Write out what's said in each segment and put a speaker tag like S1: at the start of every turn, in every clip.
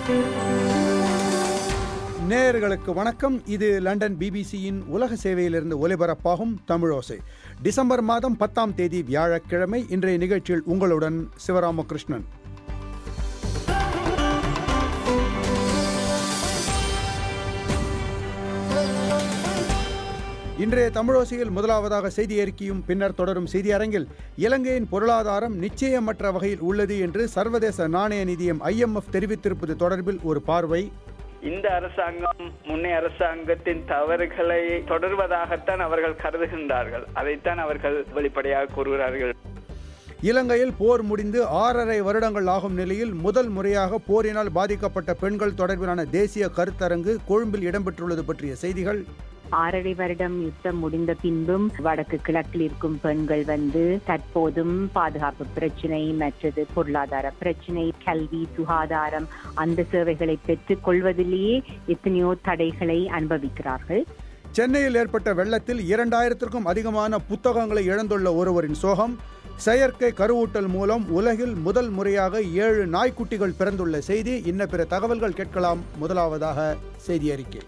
S1: நேயர்களுக்கு வணக்கம் இது லண்டன் பிபிசியின் உலக சேவையிலிருந்து ஒலிபரப்பாகும் தமிழோசை டிசம்பர் மாதம் பத்தாம் தேதி வியாழக்கிழமை இன்றைய நிகழ்ச்சியில் உங்களுடன் சிவராமகிருஷ்ணன் இன்றைய தமிழோசையில் முதலாவதாக செய்தி அறிக்கையும் பின்னர் தொடரும் செய்தி அரங்கில் இலங்கையின் பொருளாதாரம் நிச்சயமற்ற வகையில் உள்ளது என்று சர்வதேச நாணய நிதியம் ஐஎம்எஃப் தெரிவித்திருப்பது தொடர்பில் ஒரு பார்வை
S2: இந்த அரசாங்கம் முன்னைய அரசாங்கத்தின் தவறுகளை தொடர்வதாகத்தான் அவர்கள் கருதுகின்றார்கள் அதைத்தான் அவர்கள் வெளிப்படையாக கூறுகிறார்கள்
S1: இலங்கையில் போர் முடிந்து ஆறரை வருடங்கள் ஆகும் நிலையில் முதல் முறையாக போரினால் பாதிக்கப்பட்ட பெண்கள் தொடர்பிலான தேசிய கருத்தரங்கு கொழும்பில் இடம்பெற்றுள்ளது பற்றிய செய்திகள்
S3: ஆறரை வருடம் யுத்தம் முடிந்த பின்பும் வடக்கு கிழக்கில் இருக்கும் பெண்கள் வந்து தற்போதும் பாதுகாப்பு பிரச்சினை மற்றது பொருளாதார பிரச்சினை கல்வி சுகாதாரம் அந்த சேவைகளை பெற்றுக் கொள்வதிலேயே எத்தனையோ தடைகளை அனுபவிக்கிறார்கள்
S1: சென்னையில் ஏற்பட்ட வெள்ளத்தில் இரண்டாயிரத்திற்கும் அதிகமான புத்தகங்களை இழந்துள்ள ஒருவரின் சோகம் செயற்கை கருவூட்டல் மூலம் உலகில் முதல் முறையாக ஏழு நாய்க்குட்டிகள் பிறந்துள்ள செய்தி இன்ன பிற தகவல்கள் கேட்கலாம் முதலாவதாக செய்தி அறிக்கை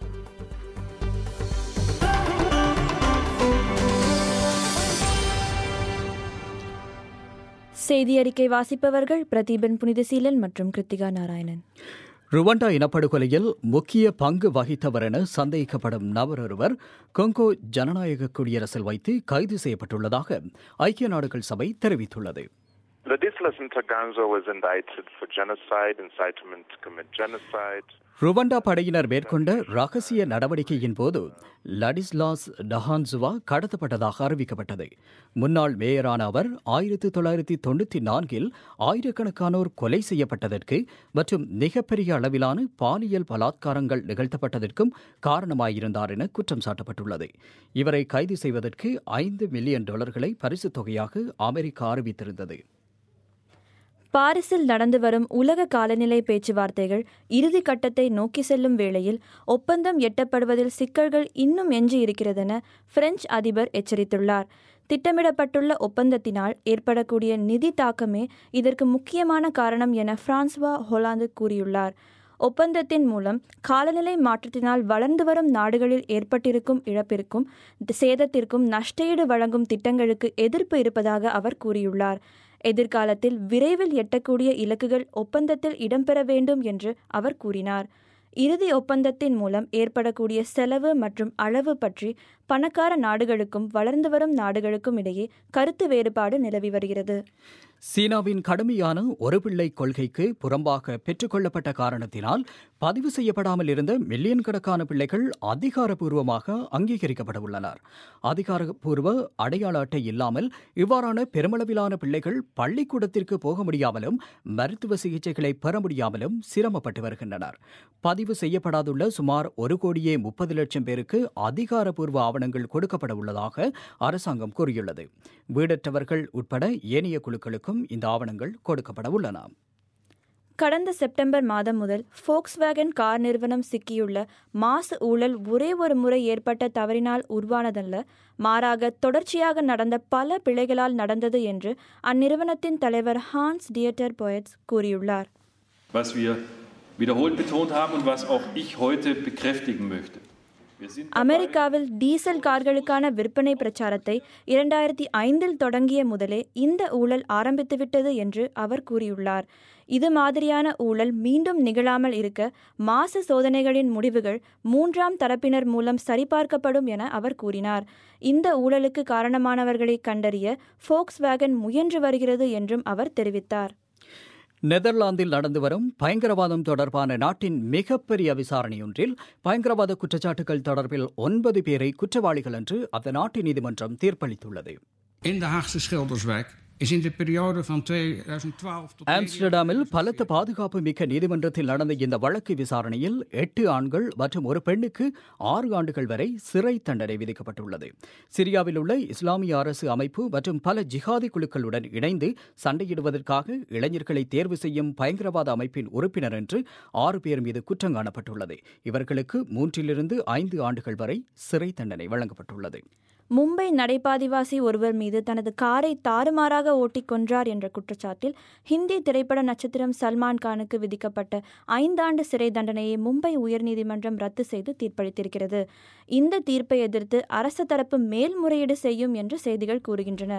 S4: செய்தி அறிக்கை வாசிப்பவர்கள் பிரதீபன் புனிதசீலன் மற்றும் கிருத்திகா நாராயணன்
S5: ருவண்டா இனப்படுகொலையில் முக்கிய பங்கு வகித்தவர் என சந்தேகிக்கப்படும் நபர் ஒருவர் கொங்கோ ஜனநாயக குடியரசில் வைத்து கைது செய்யப்பட்டுள்ளதாக ஐக்கிய நாடுகள் சபை தெரிவித்துள்ளது
S6: Ladislas Ntaganzo was indicted for genocide, incitement to commit genocide.
S5: Rwanda படையினர் மேற்கொண்ட ரகசிய நடவடிக்கையின் போது லடிஸ்லாஸ் டஹான்சுவா கடத்தப்பட்டதாக அறிவிக்கப்பட்டது முன்னாள் மேயரான அவர் ஆயிரத்தி தொள்ளாயிரத்தி தொண்ணூற்றி நான்கில் ஆயிரக்கணக்கானோர் கொலை செய்யப்பட்டதற்கு மற்றும் மிகப்பெரிய அளவிலான பாலியல் பலாத்காரங்கள் நிகழ்த்தப்பட்டதற்கும் காரணமாயிருந்தார் என குற்றம் சாட்டப்பட்டுள்ளது இவரை கைது செய்வதற்கு ஐந்து மில்லியன் டாலர்களை பரிசுத் தொகையாக அமெரிக்கா அறிவித்திருந்தது
S4: பாரிஸில் நடந்து வரும் உலக காலநிலை பேச்சுவார்த்தைகள் இறுதி கட்டத்தை நோக்கி செல்லும் வேளையில் ஒப்பந்தம் எட்டப்படுவதில் சிக்கல்கள் இன்னும் எஞ்சி இருக்கிறதென பிரெஞ்சு அதிபர் எச்சரித்துள்ளார் திட்டமிடப்பட்டுள்ள ஒப்பந்தத்தினால் ஏற்படக்கூடிய நிதி தாக்கமே இதற்கு முக்கியமான காரணம் என பிரான்சுவா ஹொலாந்து கூறியுள்ளார் ஒப்பந்தத்தின் மூலம் காலநிலை மாற்றத்தினால் வளர்ந்து வரும் நாடுகளில் ஏற்பட்டிருக்கும் இழப்பிற்கும் சேதத்திற்கும் நஷ்டஈடு வழங்கும் திட்டங்களுக்கு எதிர்ப்பு இருப்பதாக அவர் கூறியுள்ளார் எதிர்காலத்தில் விரைவில் எட்டக்கூடிய இலக்குகள் ஒப்பந்தத்தில் இடம்பெற வேண்டும் என்று அவர் கூறினார் இறுதி ஒப்பந்தத்தின் மூலம் ஏற்படக்கூடிய செலவு மற்றும் அளவு பற்றி பணக்கார நாடுகளுக்கும் வளர்ந்து வரும் நாடுகளுக்கும் இடையே கருத்து வேறுபாடு நிலவி வருகிறது
S5: சீனாவின் கடுமையான ஒரு பிள்ளை கொள்கைக்கு புறம்பாக பெற்றுக்கொள்ளப்பட்ட காரணத்தினால் பதிவு செய்யப்படாமல் இருந்த மில்லியன் கணக்கான பிள்ளைகள் அதிகாரப்பூர்வமாக அங்கீகரிக்கப்பட உள்ளனர் அதிகாரப்பூர்வ அடையாள அட்டை இல்லாமல் இவ்வாறான பெருமளவிலான பிள்ளைகள் பள்ளிக்கூடத்திற்கு போக முடியாமலும் மருத்துவ சிகிச்சைகளை பெற முடியாமலும் சிரமப்பட்டு வருகின்றனர் பதிவு செய்யப்படாதுள்ள சுமார் ஒரு கோடியே முப்பது லட்சம் பேருக்கு அதிகாரப்பூர்வ ஆவணங்கள் கொடுக்கப்பட உள்ளதாக அரசாங்கம் கூறியுள்ளது வீடற்றவர்கள் உட்பட ஏனைய குழுக்களுக்கும் இந்த ஆவணங்கள் கொடுக்கப்பட உள்ளன
S4: கடந்த செப்டம்பர் மாதம் முதல் ஃபோக்ஸ்வேகன் கார் நிறுவனம் சிக்கியுள்ள மாசு ஊழல் ஒரே ஒரு முறை ஏற்பட்ட தவறினால் உருவானதல்ல மாறாக தொடர்ச்சியாக நடந்த பல பிழைகளால் நடந்தது என்று அந்நிறுவனத்தின் தலைவர் ஹான்ஸ் டியட்டர் போயட்ஸ் கூறியுள்ளார்
S7: was wir wiederholt betont haben und was auch ich heute bekräftigen möchte. Wir sind dabei,
S4: அமெரிக்காவில் டீசல் கார்களுக்கான விற்பனை பிரச்சாரத்தை இரண்டாயிரத்தி ஐந்தில் தொடங்கிய முதலே இந்த ஊழல் ஆரம்பித்துவிட்டது என்று அவர் கூறியுள்ளார் இது மாதிரியான ஊழல் மீண்டும் நிகழாமல் இருக்க மாசு சோதனைகளின் முடிவுகள் மூன்றாம் தரப்பினர் மூலம் சரிபார்க்கப்படும் என அவர் கூறினார் இந்த ஊழலுக்கு காரணமானவர்களை கண்டறிய ஃபோக்ஸ் வேகன் முயன்று வருகிறது என்றும் அவர் தெரிவித்தார்
S5: நெதர்லாந்தில் நடந்து வரும் பயங்கரவாதம் தொடர்பான நாட்டின் மிகப்பெரிய விசாரணையொன்றில் பயங்கரவாத குற்றச்சாட்டுகள் தொடர்பில் ஒன்பது பேரை குற்றவாளிகள் என்று அந்த நாட்டு நீதிமன்றம் தீர்ப்பளித்துள்ளது
S8: In de Haagse Schilderswijk is in de periode van 2012 tot
S5: ஆம்ஸ்டர்டாமில் பலத்த பாதுகாப்பு மிக்க நீதிமன்றத்தில் நடந்த இந்த வழக்கு விசாரணையில் எட்டு ஆண்கள் மற்றும் ஒரு பெண்ணுக்கு ஆறு ஆண்டுகள் வரை சிறை தண்டனை விதிக்கப்பட்டுள்ளது சிரியாவில் உள்ள இஸ்லாமிய அரசு அமைப்பு மற்றும் பல ஜிஹாதி குழுக்களுடன் இணைந்து சண்டையிடுவதற்காக இளைஞர்களை தேர்வு செய்யும் பயங்கரவாத அமைப்பின் உறுப்பினர் என்று ஆறு பேர் மீது குற்றம் காணப்பட்டுள்ளது இவர்களுக்கு மூன்றிலிருந்து ஐந்து ஆண்டுகள் வரை சிறை தண்டனை வழங்கப்பட்டுள்ளது
S4: மும்பை நடைபாதிவாசி ஒருவர் மீது தனது காரை தாறுமாறாக ஓட்டிக் கொன்றார் என்ற குற்றச்சாட்டில் ஹிந்தி திரைப்பட நட்சத்திரம் சல்மான் கானுக்கு விதிக்கப்பட்ட ஐந்தாண்டு சிறை தண்டனையை மும்பை உயர்நீதிமன்றம் ரத்து செய்து தீர்ப்பளித்திருக்கிறது இந்த தீர்ப்பை எதிர்த்து அரசு தரப்பு மேல்முறையீடு செய்யும் என்று செய்திகள் கூறுகின்றன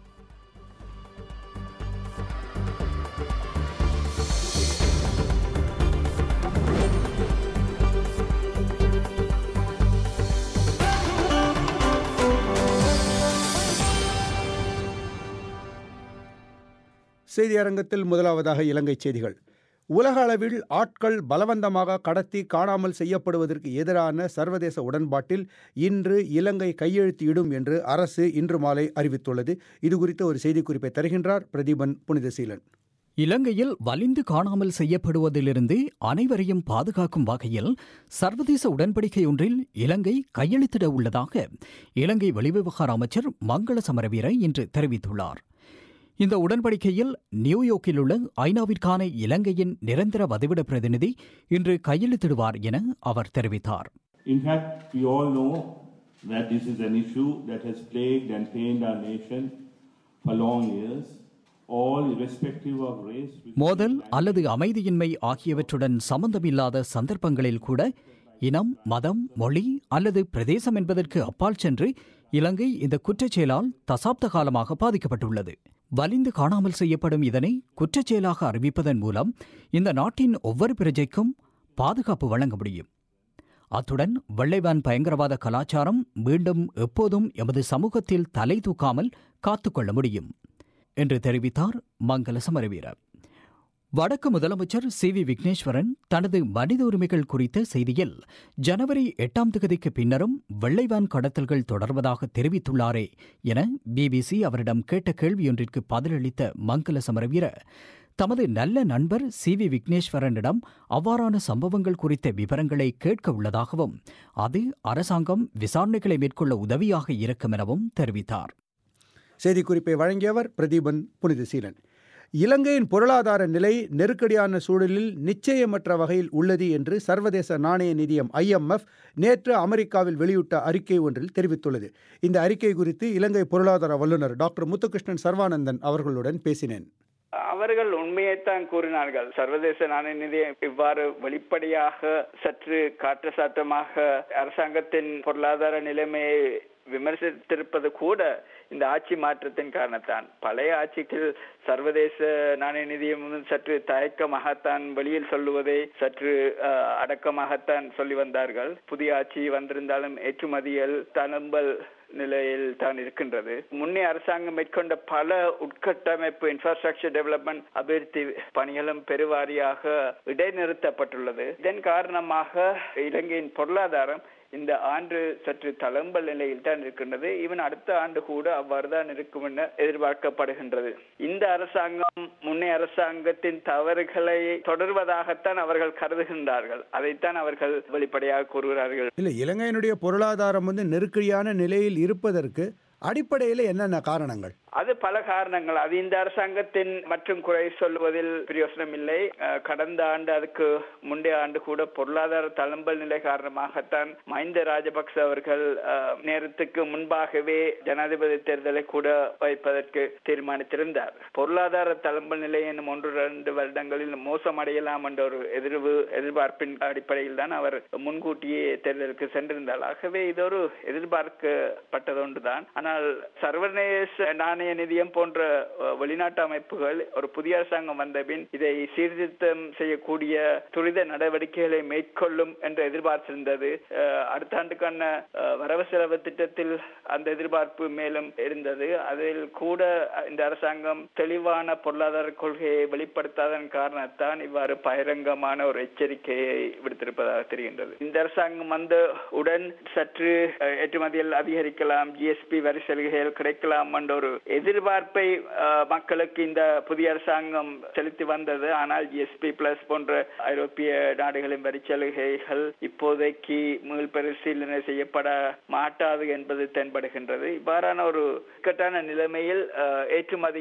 S1: செய்தி அரங்கத்தில் முதலாவதாக இலங்கை செய்திகள் உலக அளவில் ஆட்கள் பலவந்தமாக கடத்தி காணாமல் செய்யப்படுவதற்கு எதிரான சர்வதேச உடன்பாட்டில் இன்று இலங்கை கையெழுத்து இடும் என்று அரசு இன்று மாலை அறிவித்துள்ளது இது குறித்த ஒரு செய்திக்குறிப்பை தருகின்றார் பிரதீபன் புனிதசீலன்
S5: இலங்கையில் வலிந்து காணாமல் செய்யப்படுவதிலிருந்து அனைவரையும் பாதுகாக்கும் வகையில் சர்வதேச உடன்படிக்கை ஒன்றில் இலங்கை கையெழுத்திட உள்ளதாக இலங்கை வெளிவிவகார அமைச்சர் மங்கள சமரவீர இன்று தெரிவித்துள்ளார் இந்த உடன்படிக்கையில் நியூயார்க்கில் உள்ள ஐநாவிற்கான இலங்கையின் நிரந்தர வதிவிட பிரதிநிதி இன்று கையெழுத்திடுவார் என அவர் தெரிவித்தார்
S9: In fact, we all know that this is an issue that has plagued and pained our nation for long years, all irrespective of race.
S5: மோதல் அல்லது அமைதியின்மை ஆகியவற்றுடன் சம்பந்தமில்லாத சந்தர்ப்பங்களில் கூட இனம் மதம் மொழி அல்லது பிரதேசம் என்பதற்கு அப்பால் சென்று இலங்கை இந்த குற்றச்செயலால் தசாப்த காலமாக பாதிக்கப்பட்டுள்ளது வலிந்து காணாமல் செய்யப்படும் இதனை குற்றச்செயலாக அறிவிப்பதன் மூலம் இந்த நாட்டின் ஒவ்வொரு பிரஜைக்கும் பாதுகாப்பு வழங்க முடியும் அத்துடன் வெள்ளைவான் பயங்கரவாத கலாச்சாரம் மீண்டும் எப்போதும் எமது சமூகத்தில் தலை தூக்காமல் காத்துக்கொள்ள முடியும் என்று தெரிவித்தார் மங்கள சமரவீர வடக்கு முதலமைச்சர் சி வி விக்னேஸ்வரன் தனது மனித உரிமைகள் குறித்த செய்தியில் ஜனவரி எட்டாம் தேதிக்கு பின்னரும் வெள்ளைவான் கடத்தல்கள் தொடர்வதாக தெரிவித்துள்ளாரே என பிபிசி அவரிடம் கேட்ட கேள்வியொன்றிற்கு பதிலளித்த மங்கள சமரவீர தமது நல்ல நண்பர் சி வி விக்னேஸ்வரனிடம் அவ்வாறான சம்பவங்கள் குறித்த விவரங்களை கேட்க உள்ளதாகவும் அது அரசாங்கம் விசாரணைகளை மேற்கொள்ள உதவியாக இருக்கும் எனவும் தெரிவித்தார்
S1: செய்திக்குறிப்பை வழங்கியவர் பிரதீபன் புனிதசீலன் இலங்கையின் பொருளாதார நிலை நெருக்கடியான சூழலில் நிச்சயமற்ற வகையில் உள்ளது என்று சர்வதேச நாணய நிதியம் ஐஎம்எஃப் நேற்று அமெரிக்காவில் வெளியிட்ட அறிக்கை ஒன்றில் தெரிவித்துள்ளது இந்த அறிக்கை குறித்து இலங்கை பொருளாதார வல்லுநர் டாக்டர் முத்துகிருஷ்ணன் சர்வானந்தன் அவர்களுடன் பேசினேன்
S2: அவர்கள் உண்மையைத்தான் கூறினார்கள் சர்வதேச நாணய நிதியம் இவ்வாறு வெளிப்படையாக சற்று காற்றசாட்டமாக அரசாங்கத்தின் பொருளாதார நிலைமையை விமர்சித்திருப்பது கூட இந்த ஆட்சி மாற்றத்தின் காரணத்தான் பழைய ஆட்சிக்கு சர்வதேச நாணய நிதியம் சற்று தயக்கமாகத்தான் வெளியில் சொல்லுவதை சற்று அடக்கமாகத்தான் சொல்லி வந்தார்கள் புதிய ஆட்சி வந்திருந்தாலும் ஏற்றுமதியில் தளம்பல் நிலையில் தான் இருக்கின்றது முன்னே அரசாங்கம் மேற்கொண்ட பல உட்கட்டமைப்பு இன்ஃப்ராஸ்ட்ரக்சர் டெவலப்மெண்ட் அபிவிருத்தி பணிகளும் பெருவாரியாக இடைநிறுத்தப்பட்டுள்ளது இதன் காரணமாக இலங்கையின் பொருளாதாரம் இந்த ஆண்டு சற்று தளம்பல் நிலையில் தான் இருக்கின்றது ஈவன் அடுத்த ஆண்டு கூட அவ்வாறு தான் இருக்கும் என எதிர்பார்க்கப்படுகின்றது இந்த அரசாங்கம் முன்னே அரசாங்கத்தின் தவறுகளை தொடர்வதாகத்தான் அவர்கள் கருதுகின்றார்கள் அதைத்தான் அவர்கள் வெளிப்படையாக கூறுகிறார்கள்
S1: இல்லை இலங்கையினுடைய பொருளாதாரம் வந்து நெருக்கடியான நிலையில் இருப்பதற்கு அடிப்படையில் என்னென்ன காரணங்கள்
S2: அது பல காரணங்கள் அது இந்த அரசாங்கத்தின் மற்றும் குறை சொல்வதில் பிரயோசனம் இல்லை கடந்த ஆண்டு அதுக்கு முந்தைய ஆண்டு கூட பொருளாதார தளம்பல் நிலை காரணமாகத்தான் மஹிந்த ராஜபக்ச அவர்கள் நேரத்துக்கு முன்பாகவே ஜனாதிபதி தேர்தலை கூட வைப்பதற்கு தீர்மானித்திருந்தார் பொருளாதார தளம்பல் நிலை என்னும் ஒன்று இரண்டு வருடங்களில் மோசமடையலாம் என்ற ஒரு எதிர்வு எதிர்பார்ப்பின் அடிப்படையில் தான் அவர் முன்கூட்டியே தேர்தலுக்கு சென்றிருந்தார் ஆகவே இது ஒரு எதிர்பார்க்கப்பட்டது ஒன்றுதான் ஆனால் சர்வதேச நாணய நிதியம் போன்ற வெளிநாட்டு அமைப்புகள் ஒரு புதிய அரசாங்கம் வந்த பின் இதை சீர்திருத்தம் செய்யக்கூடிய துரித நடவடிக்கைகளை மேற்கொள்ளும் என்று எதிர்பார்த்திருந்தது அடுத்த ஆண்டுக்கான வரவு செலவு திட்டத்தில் அந்த எதிர்பார்ப்பு மேலும் இருந்தது அதில் கூட இந்த அரசாங்கம் தெளிவான பொருளாதார கொள்கையை வெளிப்படுத்தாதன் காரணத்தான் இவ்வாறு பகிரங்கமான ஒரு எச்சரிக்கையை விடுத்திருப்பதாக தெரிகின்றது இந்த அரசாங்கம் வந்த உடன் சற்று ஏற்றுமதியில் அதிகரிக்கலாம் ஜிஎஸ்பி வரி சலுகைகள் கிடைக்கலாம் என்ற ஒரு எதிர்பார்ப்பை மக்களுக்கு இந்த புதிய அரசாங்கம் செலுத்தி வந்தது ஆனால் ஜிஎஸ்பி பிளஸ் போன்ற ஐரோப்பிய நாடுகளின் வரி சலுகைகள் இப்போதைக்கு மீள் பரிசீலனை செய்யப்பட மாட்டாது என்பது தென்படுகின்றது இவ்வாறான ஒரு இக்கட்டான நிலைமையில் ஏற்றுமதிகள்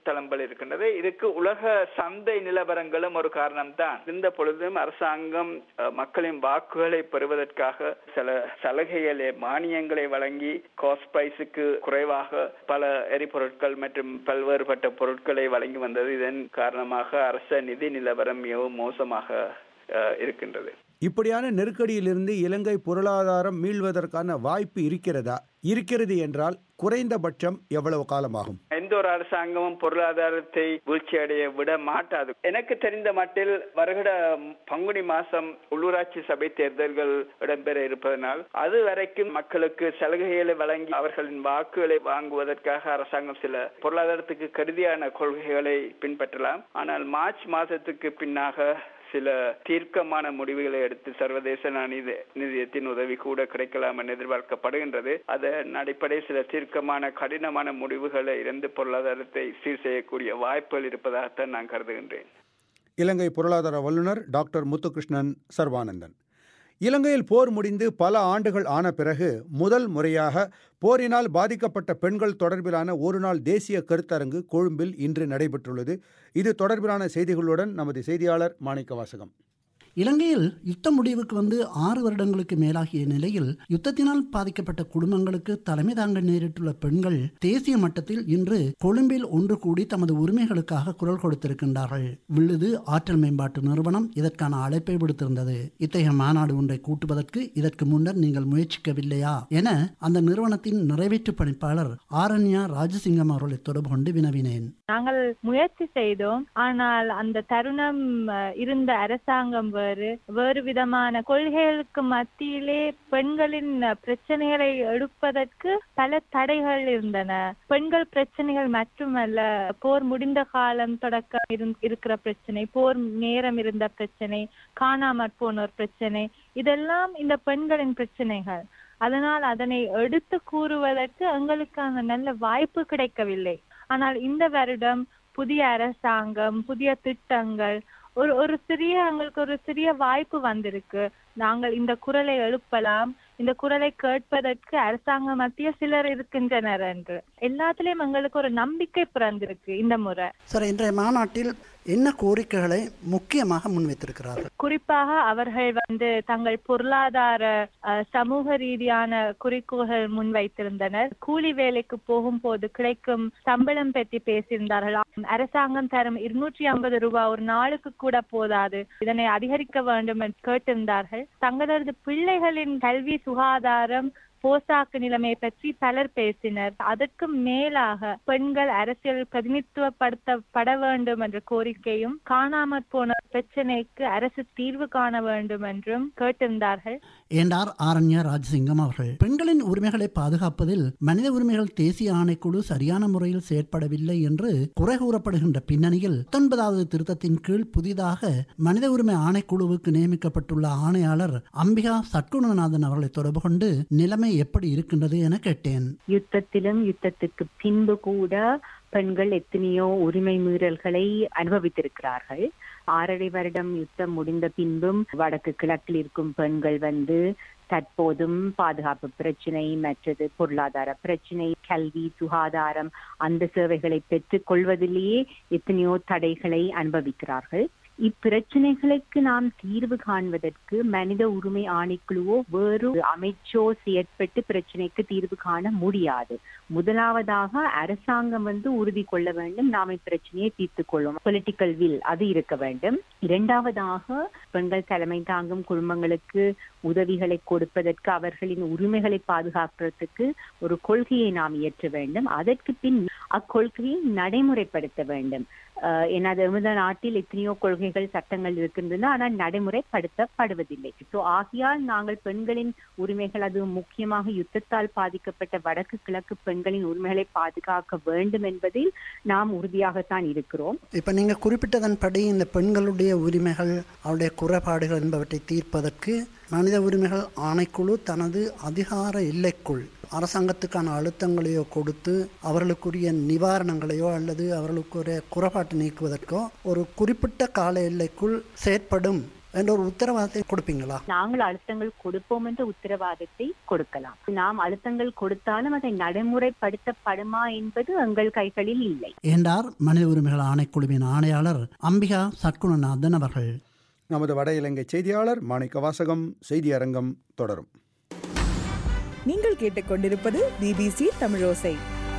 S2: தளம்பல் இருக்கின்றது இதுக்கு உலக சந்தை நிலவரங்களும் ஒரு காரணம் தான் இருந்த பொழுதும் அரசாங்கம் மக்களின் வாக்குகளை பெறுவதற்காக சில சலுகைகளை மானியங்களை வழங்கி காஸ்ட் பிரைஸுக்கு குறைவாக பல எரிபொருட்கள் மற்றும் பல்வேறுபட்ட பொருட்களை வழங்கி வந்தது இதன் காரணமாக அரச நிதி நிலவரம் மிகவும் மோசமாக இருக்கின்றது
S1: இப்படியான நெருக்கடியிலிருந்து இலங்கை பொருளாதாரம் மீள்வதற்கான வாய்ப்பு இருக்கிறதா இருக்கிறது என்றால் குறைந்தபட்சம் எவ்வளவு காலமாகும்
S2: எந்த ஒரு அரசாங்கமும் பொருளாதாரத்தை வீழ்ச்சி அடைய விட மாட்டாது எனக்கு தெரிந்த மட்டில் வருகிற பங்குனி மாசம் உள்ளூராட்சி சபை தேர்தல்கள் இடம்பெற இருப்பதனால் அது வரைக்கும் மக்களுக்கு சலுகைகளை வழங்கி அவர்களின் வாக்குகளை வாங்குவதற்காக அரசாங்கம் சில பொருளாதாரத்துக்கு கருதியான கொள்கைகளை பின்பற்றலாம் ஆனால் மார்ச் மாதத்துக்கு பின்னாக சில தீர்க்கமான முடிவுகளை எடுத்து சர்வதேச நாணய நிதியத்தின் உதவி கூட கிடைக்கலாம் என எதிர்பார்க்கப்படுகின்றது அதன் அடிப்படை சில தீர்க்கமான கடினமான முடிவுகளை இருந்து பொருளாதாரத்தை சீர் செய்யக்கூடிய வாய்ப்புகள் இருப்பதாகத்தான் நான் கருதுகின்றேன்
S1: இலங்கை பொருளாதார வல்லுநர் டாக்டர் முத்துகிருஷ்ணன் சர்வானந்தன் இலங்கையில் போர் முடிந்து பல ஆண்டுகள் ஆன பிறகு முதல் முறையாக போரினால் பாதிக்கப்பட்ட பெண்கள் தொடர்பிலான ஒருநாள் தேசிய கருத்தரங்கு கொழும்பில் இன்று நடைபெற்றுள்ளது இது தொடர்பிலான செய்திகளுடன் நமது செய்தியாளர் மாணிக்க வாசகம்
S10: இலங்கையில் யுத்த முடிவுக்கு வந்து ஆறு வருடங்களுக்கு மேலாகிய நிலையில் யுத்தத்தினால் பாதிக்கப்பட்ட குடும்பங்களுக்கு தலைமை தாங்க நேரிட்டுள்ள பெண்கள் தேசிய மட்டத்தில் இன்று கொழும்பில் ஒன்று கூடி தமது உரிமைகளுக்காக குரல் கொடுத்திருக்கின்றார்கள் விழுது ஆற்றல் மேம்பாட்டு நிறுவனம் இதற்கான அழைப்பை விடுத்திருந்தது இத்தகைய மாநாடு ஒன்றை கூட்டுவதற்கு இதற்கு முன்னர் நீங்கள் முயற்சிக்கவில்லையா என அந்த நிறுவனத்தின் நிறைவேற்று பணிப்பாளர் ஆரண்யா ராஜசிங்கம் அவர்களை தொடர்பு கொண்டு வினவினேன்
S11: நாங்கள் முயற்சி செய்தோம் ஆனால் அந்த தருணம் இருந்த அரசாங்கம் வேறு வேறு விதமான கொள்கைகளுக்கு மத்தியிலே பெண்களின் பிரச்சனைகளை எடுப்பதற்கு பல தடைகள் இருந்தன பெண்கள் பிரச்சனைகள் மட்டுமல்ல போர் முடிந்த காலம் தொடக்கம் இருக்கிற பிரச்சனை போர் நேரம் இருந்த பிரச்சனை காணாமற் போனோர் பிரச்சனை இதெல்லாம் இந்த பெண்களின் பிரச்சனைகள் அதனால் அதனை எடுத்து கூறுவதற்கு எங்களுக்கான நல்ல வாய்ப்பு கிடைக்கவில்லை ஆனால் இந்த வருடம் புதிய அரசாங்கம் புதிய திட்டங்கள் ஒரு ஒரு சிறிய எங்களுக்கு ஒரு சிறிய வாய்ப்பு வந்திருக்கு நாங்கள் இந்த குரலை எழுப்பலாம் இந்த குரலை கேட்பதற்கு அரசாங்க மத்திய சிலர் இருக்கின்றனர் என்று எல்லாத்திலயும் எங்களுக்கு ஒரு நம்பிக்கை பிறந்திருக்கு இந்த முறை
S10: சார் இன்றைய மாநாட்டில் என்ன கோரிக்கைகளை முக்கியமாக முன்வைத்திருக்கிறார்கள்
S11: குறிப்பாக அவர்கள் வந்து தங்கள் பொருளாதார சமூக ரீதியான குறிக்கோள்கள் முன்வைத்திருந்தனர் கூலி வேலைக்கு போகும்போது கிடைக்கும் சம்பளம் பற்றி பேசியிருந்தார்கள் அரசாங்கம் தரும் இருநூற்றி ஐம்பது ரூபாய் ஒரு நாளுக்கு கூட போதாது இதனை அதிகரிக்க வேண்டும் என்று கேட்டிருந்தார்கள் தங்களது பிள்ளைகளின் கல்வி சுகாதாரம் போசாக்கு நிலைமை பற்றி பலர் பேசினர் அதற்கு மேலாக பெண்கள் அரசியல் பிரதிநிதித்துவப்படுத்தப்பட வேண்டும் என்ற கோரிக்கையும் காணாமற் போன பிரச்சனைக்கு அரசு தீர்வு காண வேண்டும் என்றும் கேட்டிருந்தார்கள்
S10: என்றார் ஆரண்யா ராஜசிங்கம் அவர்கள் பெண்களின் உரிமைகளை பாதுகாப்பதில் மனித உரிமைகள் தேசிய ஆணைக்குழு சரியான முறையில் செயற்படவில்லை என்று குறை கூறப்படுகின்ற பின்னணியில் பத்தொன்பதாவது திருத்தத்தின் கீழ் புதிதாக மனித உரிமை ஆணைக்குழுவுக்கு நியமிக்கப்பட்டுள்ள ஆணையாளர் அம்பிகா சட்குணநாதன் அவர்களை தொடர்பு கொண்டு நிலைமை எப்படி இருக்கின்றது என கேட்டேன்
S3: யுத்தத்திலும் யுத்தத்துக்கு பின்பு கூட பெண்கள் எத்தனையோ உரிமை மீறல்களை அனுபவித்திருக்கிறார்கள் ஆறரை வருடம் யுத்தம் முடிந்த பின்பும் வடக்கு கிழக்கில் இருக்கும் பெண்கள் வந்து தற்போதும் பாதுகாப்பு பிரச்சனை மற்றது பொருளாதார பிரச்சனை கல்வி சுகாதாரம் அந்த சேவைகளை பெற்றுக் கொள்வதிலேயே எத்தனையோ தடைகளை அனுபவிக்கிறார்கள் இப்பிரச்சனைகளுக்கு நாம் தீர்வு காண்பதற்கு மனித உரிமை ஆணைக்குழுவோ வேறு அமைச்சோ செயற்பட்டு பிரச்சனைக்கு தீர்வு காண முடியாது முதலாவதாக அரசாங்கம் வந்து உறுதி கொள்ள வேண்டும் நாம் இப்பிரச்சனையை தீர்த்து கொள்ளும் பொலிட்டிக்கல் வில் அது இருக்க வேண்டும் இரண்டாவதாக பெண்கள் தலைமை தாங்கும் குடும்பங்களுக்கு உதவிகளை கொடுப்பதற்கு அவர்களின் உரிமைகளை பாதுகாக்கிறதுக்கு ஒரு கொள்கையை நாம் இயற்ற வேண்டும் அதற்கு பின் அக்கொள்கையை நடைமுறைப்படுத்த வேண்டும் எனது எமது நாட்டில் எத்தனையோ கொள்கைகள் சட்டங்கள் இருக்கின்றன ஆனால் நடைமுறைப்படுத்தப்படுவதில்லை ஸோ ஆகையால் நாங்கள் பெண்களின் உரிமைகள் அது முக்கியமாக யுத்தத்தால் பாதிக்கப்பட்ட வடக்கு கிழக்கு பெண்களின் உரிமைகளை பாதுகாக்க வேண்டும் என்பதில் நாம் உறுதியாகத்தான் இருக்கிறோம்
S10: இப்ப நீங்க குறிப்பிட்டதன்படி இந்த பெண்களுடைய உரிமைகள் அவருடைய குறைபாடுகள் என்பவற்றை தீர்ப்பதற்கு மனித உரிமைகள் ஆணைக்குழு தனது அதிகார எல்லைக்குள் அரசாங்கத்துக்கான அழுத்தங்களையோ கொடுத்து அவர்களுக்குரிய நிவாரணங்களையோ அல்லது அவர்களுக்குரிய குறைபாட்டை நீக்குவதற்கோ ஒரு குறிப்பிட்ட கால எல்லைக்குள் செயற்படும் என்ற ஒரு உத்தரவாதத்தை கொடுப்பீங்களா
S3: நாங்கள் அழுத்தங்கள் கொடுப்போம் என்ற உத்தரவாதத்தை கொடுக்கலாம் நாம் அழுத்தங்கள் கொடுத்தாலும் அதை நடைமுறைப்படுத்தப்படுமா என்பது எங்கள் கைகளில் இல்லை
S10: என்றார் மனித உரிமைகள் ஆணைக்குழுவின் ஆணையாளர் அம்பிகா சட்குணநாதன் அவர்கள்
S1: நமது வட இலங்கை செய்தியாளர் மாணிக்க வாசகம் செய்தி அரங்கம் தொடரும்
S12: நீங்கள் கேட்டுக்கொண்டிருப்பது பிபிசி தமிழோசை